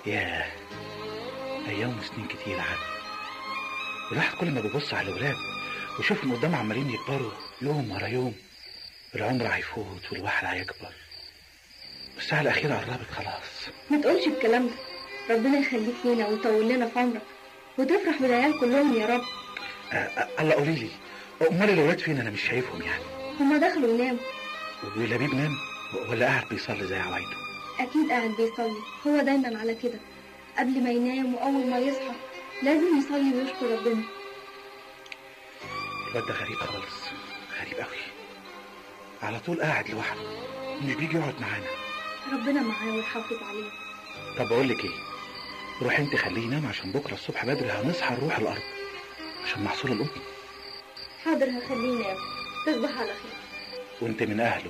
ياه ايام وسنين كتير عدت الواحد كل ما بيبص على الاولاد ويشوفهم قدامه عمالين يكبروا يوم ورا يوم العمر هيفوت والواحد هيكبر الساعة الأخيرة قربت خلاص ما تقولش الكلام ده ربنا يخليك لينا ويطول لنا في عمرك وتفرح بالعيال كلهم يا رب أه أه الله قولي لي أمال الأولاد فين أنا مش شايفهم يعني هما دخلوا يناموا ولبيب نام ولا قاعد بيصلي زي عوايده أكيد قاعد بيصلي هو دايما على كده قبل ما ينام وأول ما يصحى لازم يصلي ويشكر ربنا الواد ده غريب خالص غريب قوي على طول قاعد لوحده مش بيجي يقعد معانا ربنا معاه ويحافظ عليه طب بقول لك ايه روح انت خليه ينام عشان بكره الصبح بدري هنصحى نروح الارض عشان محصول القطن حاضر هخليه ينام تصبح على خير وانت من اهله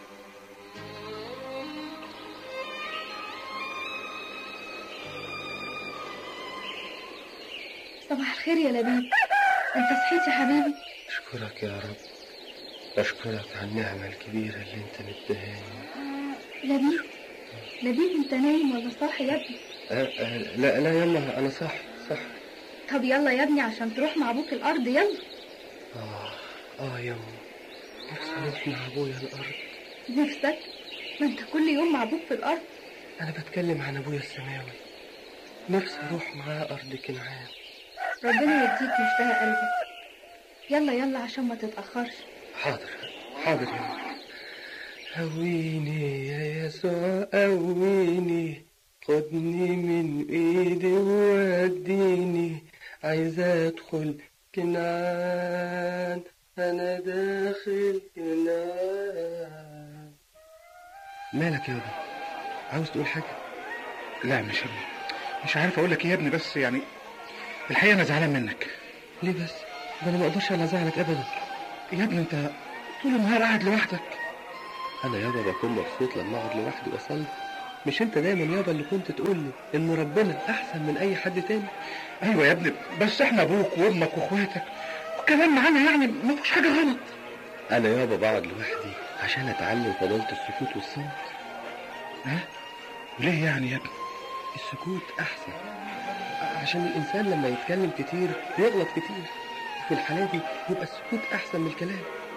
صباح الخير يا لبيب انت صحيت يا حبيبي أشكرك يا رب أشكرك على النعمة الكبيرة اللي أنت مديهاني لبيب لبيب انت نايم ولا صاحي يا ابني أه أه لا لا يلا أنا صح صح طب يلا يا ابني عشان تروح مع ابوك الارض يلا آه آه يما نفسي أروح مع أبويا الأرض نفسك ما انت كل يوم مع ابوك في الارض أنا بتكلم عن أبويا السماوي نفسي أروح معاه أرض كنعان ربنا يديك مشتهى قلبك يلا يلا عشان ما تتأخرش حاضر حاضر يما هويني يا يسوع قويني خدني من ايدي ووديني عايز ادخل كنعان انا داخل كنعان مالك يابا عاوز تقول حاجة لا مش مش عارف اقول لك ايه يا ابني بس يعني الحقيقه انا زعلان منك ليه بس ده انا ما اقدرش على زعلك ابدا يا ابني انت طول النهار قاعد لوحدك انا يابا بكون مبسوط لما اقعد لوحدي واصلي مش انت دايما يابا اللي كنت تقول لي ان ربنا احسن من اي حد تاني ايوه يا ابني بس احنا ابوك وامك واخواتك والكلام معانا يعني ما فيش حاجه غلط انا يابا بقعد لوحدي عشان اتعلم فضيلة السكوت والصمت ها وليه يعني يا ابني السكوت احسن عشان الانسان لما يتكلم كتير يغلط كتير في الحالة دي يبقى السكوت احسن من الكلام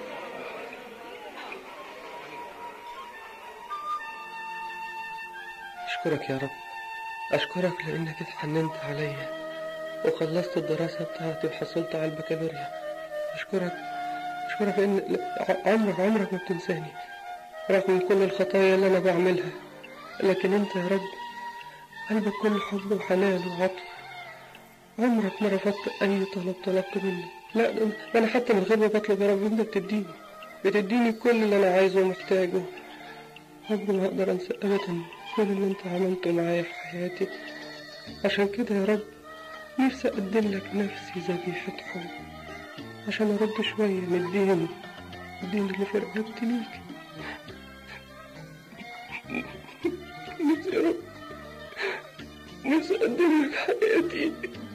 اشكرك يا رب اشكرك لانك اتحننت عليا وخلصت الدراسة بتاعتي وحصلت على البكالوريا اشكرك اشكرك لان عمرك عمرك ما بتنساني رغم كل الخطايا اللي انا بعملها لكن انت يا رب قلبك كل حب وحنان وعطف عمرك ما رفضت اي طلب طلبته مني لا ده انا حتى من غير ما بطلب يا رب انت بتديني بتديني كل اللي انا عايزه ومحتاجه عمري ما اقدر انسى ابدا كل اللي انت عملته معايا في حياتي عشان كده يا رب نفسي اقدم لك نفسي ذبيحة حب عشان ارد شوية من الدين الدين اللي في رقبتي ليك نفسي يا رب نفسي اقدم لك حياتي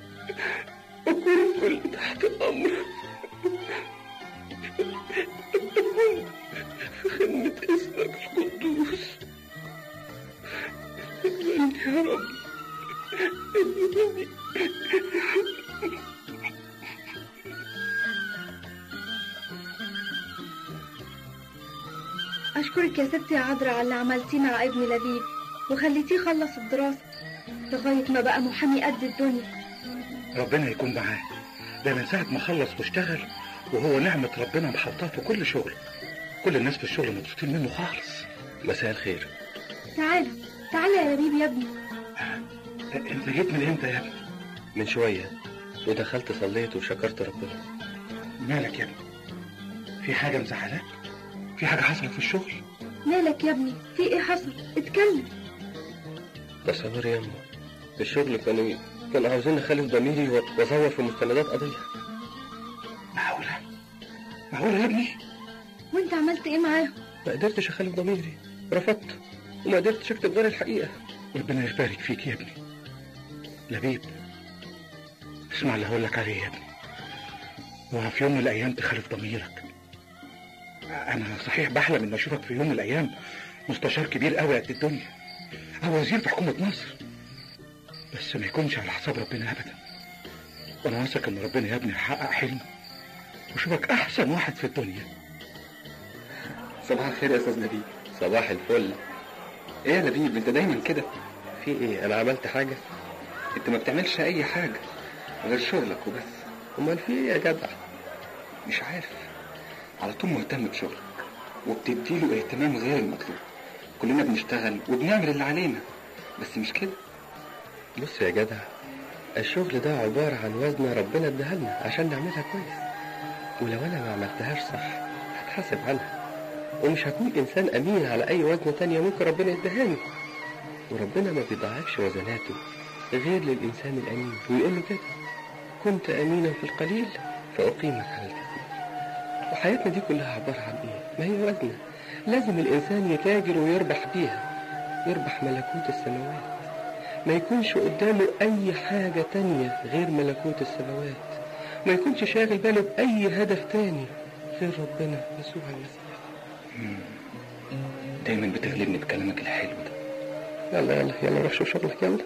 اكون كل تحت امرك اكون في خدمة اسمك القدوس اقبلني يا رب اقبلني أشكرك يا ستي يا عذرا على اللي عملتيه مع ابني لبيب وخليتيه يخلص الدراسة لغاية ما بقى محامي قد الدنيا ربنا يكون معاه ده من ساعه ما خلص واشتغل وهو نعمه ربنا محطاه في كل شغل كل الناس في الشغل مبسوطين منه خالص مساء الخير تعالى تعالى يا لبيب يا ابني انت جيت من امتى يا ابني من شوية ودخلت صليت وشكرت ربنا مالك يا ابني في حاجه مزعلاك في حاجه حصلت في الشغل مالك يا ابني في ايه حصل اتكلم تصور يا أما في الشغل كانوا كانوا عاوزين اخالف ضميري وازور في مستندات قضية معقوله معقوله يا ابني وانت عملت ايه معاهم ما قدرتش اخالف ضميري رفضت وما قدرتش اكتب غير الحقيقة ربنا يبارك فيك يا ابني لبيب اسمع اللي هقول لك عليه يا ابني وفي في يوم من الايام تخالف ضميرك انا صحيح بحلم ان اشوفك في يوم من الايام مستشار كبير قوي قد الدنيا او وزير في حكومه مصر بس ما يكونش على حساب ربنا ابدا وانا واثق ان ربنا يا ابني يحقق حلمه وشوفك احسن واحد في الدنيا صباح الخير يا استاذ نبيل صباح الفل ايه يا نبيل انت دايما كده في ايه انا عملت حاجة انت ما بتعملش اي حاجه غير شغلك وبس امال في ايه يا جدع مش عارف على طول مهتم بشغلك وبتديله اهتمام غير المطلوب كلنا بنشتغل وبنعمل اللي علينا بس مش كده بص يا جدع الشغل ده عبارة عن وزنة ربنا اداها لنا عشان نعملها كويس ولو انا ما عملتهاش صح هتحاسب عنها ومش هكون انسان امين على اي وزنة تانية ممكن ربنا يدهاني وربنا ما بيضاعفش وزناته غير للانسان الامين ويقول له كده كنت امينا في القليل فاقيمك على الكثير وحياتنا دي كلها عبارة عن ايه ما هي وزنة لازم الانسان يتاجر ويربح بيها يربح ملكوت السماوات ما يكونش قدامه أي حاجة تانية غير ملكوت السماوات ما يكونش شاغل باله بأي هدف تاني غير ربنا يسوع المسيح دايما بتغلبني بكلامك الحلو ده يلا يلا يلا روح شوف شغلك يلا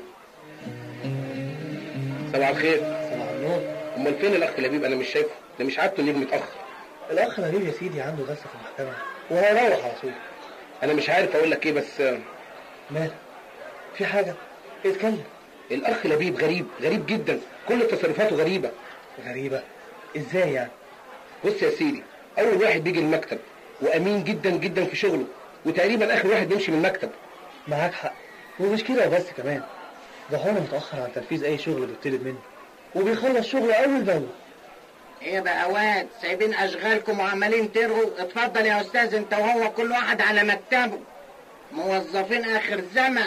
صباح الخير صباح النور امال فين الاخ لبيب انا مش شايفه ده مش عادته انه متاخر الأخ نبيل يا سيدي عنده جلسة في المحكمة وهيروح على طول انا مش عارف اقول لك ايه بس آه، مال في حاجة اتكلم الاخ لبيب غريب غريب جدا كل تصرفاته غريبه غريبة ازاي يعني بص يا سيدي اول واحد بيجي المكتب وامين جدا جدا في شغله وتقريبا اخر واحد بيمشي من المكتب معاك حق ومش كده بس كمان ده هو متأخر عن تنفيذ أي شغل بيطلب منه وبيخلص شغله أول بأول ايه بقى واد سايبين اشغالكم وعمالين ترغوا اتفضل يا استاذ انت وهو كل واحد على مكتبه موظفين اخر زمن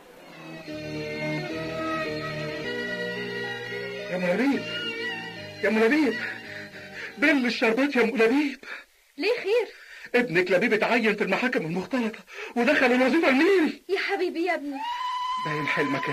يا ام لبيب يا ام لبيب بل الشربات يا ام لبيب ليه خير ابنك لبيب اتعين في المحاكم المختلطة ودخل الوظيفة الميري يا حبيبي يا ابني باين حلمك يا